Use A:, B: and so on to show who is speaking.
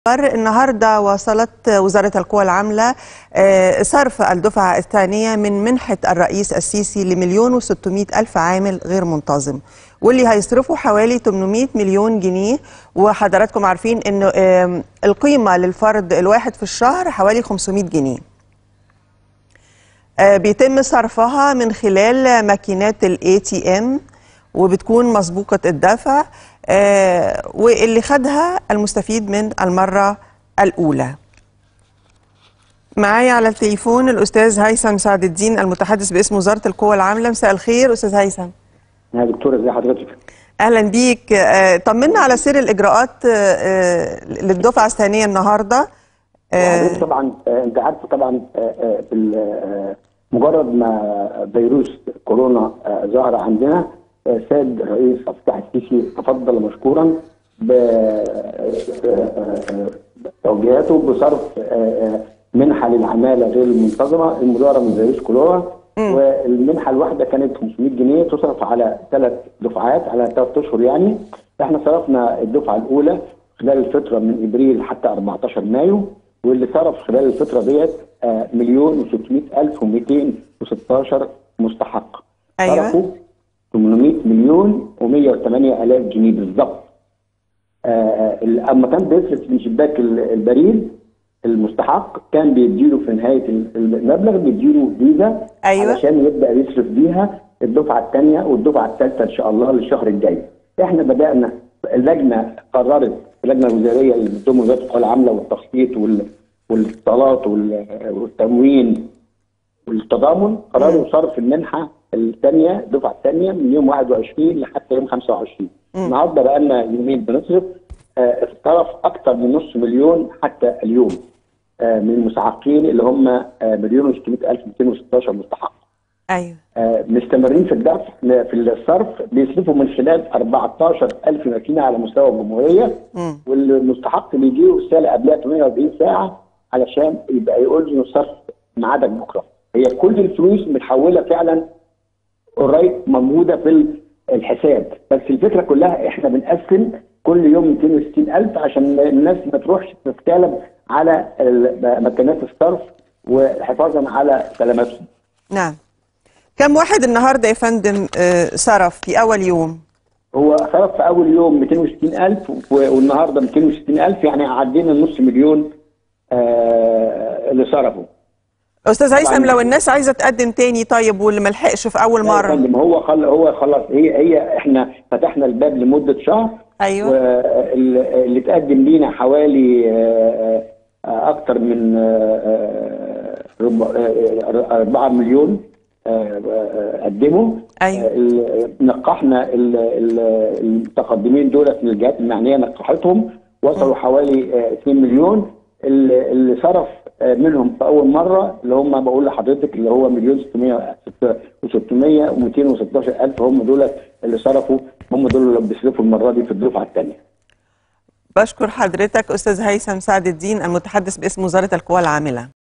A: النهارده وصلت وزاره القوى العامله آه، صرف الدفعه الثانيه من منحه الرئيس السيسي لمليون وستمائة الف عامل غير منتظم واللي هيصرفوا حوالي 800 مليون جنيه وحضراتكم عارفين انه آم، القيمه للفرد الواحد في الشهر حوالي 500 جنيه آه، بيتم صرفها من خلال ماكينات الاي تي ام وبتكون مسبوقة الدفع آه، واللي خدها المستفيد من المرة الأولى معايا على التليفون الأستاذ هيثم سعد الدين المتحدث باسم وزارة القوى العاملة مساء الخير أستاذ هيثم
B: يا دكتور ازي حضرتك
A: أهلا بيك آه، طمنا على سير الإجراءات آه، آه، للدفعة الثانية النهاردة آه،
B: وحضرتك طبعا آه، انت عارف طبعا آه، آه، بال- آه، مجرد ما فيروس كورونا آه، ظهر عندنا آه، سيد الرئيس عبد الفتاح السيسي تفضل مشكورا بتوجيهاته بصرف آه، آه، منحه للعماله غير المنتظمه المداره من فيروس كورونا والمنحه الواحده كانت 500 جنيه تصرف على ثلاث دفعات على ثلاث اشهر يعني احنا صرفنا الدفعه الاولى خلال الفتره من ابريل حتى 14 مايو واللي صرف خلال الفتره ديت آه، مليون و600 الف و216 مستحق
A: أيوة.
B: صرفوا 800 مليون و108 الف جنيه بالظبط آه، اما كان بيصرف من شباك ال- البريد المستحق كان بيديله في نهايه ال- المبلغ بيديله فيزا
A: أيوة.
B: علشان يبدا يصرف بيها الدفعه الثانيه والدفعه الثالثه ان شاء الله للشهر الجاي. احنا بدانا اللجنه قررت اللجنه الوزاريه اللي بتضم وزاره القوى العامله والتخطيط وال- والاتصالات وال- والتموين والتضامن قرروا صرف المنحه الثانيه الدفعه الثانيه من يوم 21 لحتى يوم 25 النهارده بقى لنا يومين بنصرف آه، صرف اكثر من نص مليون حتى اليوم آه، من المستحقين اللي هم آه، مليون و600 الف 216 مستحق
A: أيوة
B: آه، مستمرين في الدفع في الصرف بيصرفوا من خلال 14 ألف ماكينة على مستوى الجمهورية
A: مم.
B: والمستحق بيجيله رسالة قبلها 48 ساعة علشان يبقى يقول له الصرف ميعادك بكرة هي كل الفلوس متحولة فعلا قريب موجودة في ال- الحساب بس الفكرة كلها احنا بنقسم كل يوم 260 ألف عشان الناس ما تروحش تتكالب على ال- مكانات الصرف وحفاظا على سلامتهم
A: نعم كم واحد النهارده يا فندم آه، صرف في أول يوم؟
B: هو صرف في اول يوم 260000 و- والنهارده 260000 يعني عدينا النص مليون آه اللي صرفوا
A: استاذ هيثم
B: طبعاً.
A: لو الناس عايزه تقدم تاني طيب واللي ملحقش في اول
B: يا
A: مره
B: فندم هو خل هو خلاص هي هي احنا فتحنا الباب لمده شهر
A: ايوه
B: واللي تقدم لينا حوالي آه، آه، اكتر من 4 مليون آه، آه، قدموا
A: أيوة.
B: آه، ال- نقحنا ال- ال- المتقدمين دولت من الجهات المعنيه نقحتهم وصلوا حوالي آه، 2 مليون اللي اللي صرف آه، منهم في اول مره اللي هم بقول لحضرتك اللي هو مليون 600 و600 و216 الف هم دول اللي صرفوا هم دول اللي بيصرفوا المره دي في الدفعه الثانيه
A: بشكر حضرتك استاذ هيثم سعد الدين المتحدث باسم وزاره القوى العامله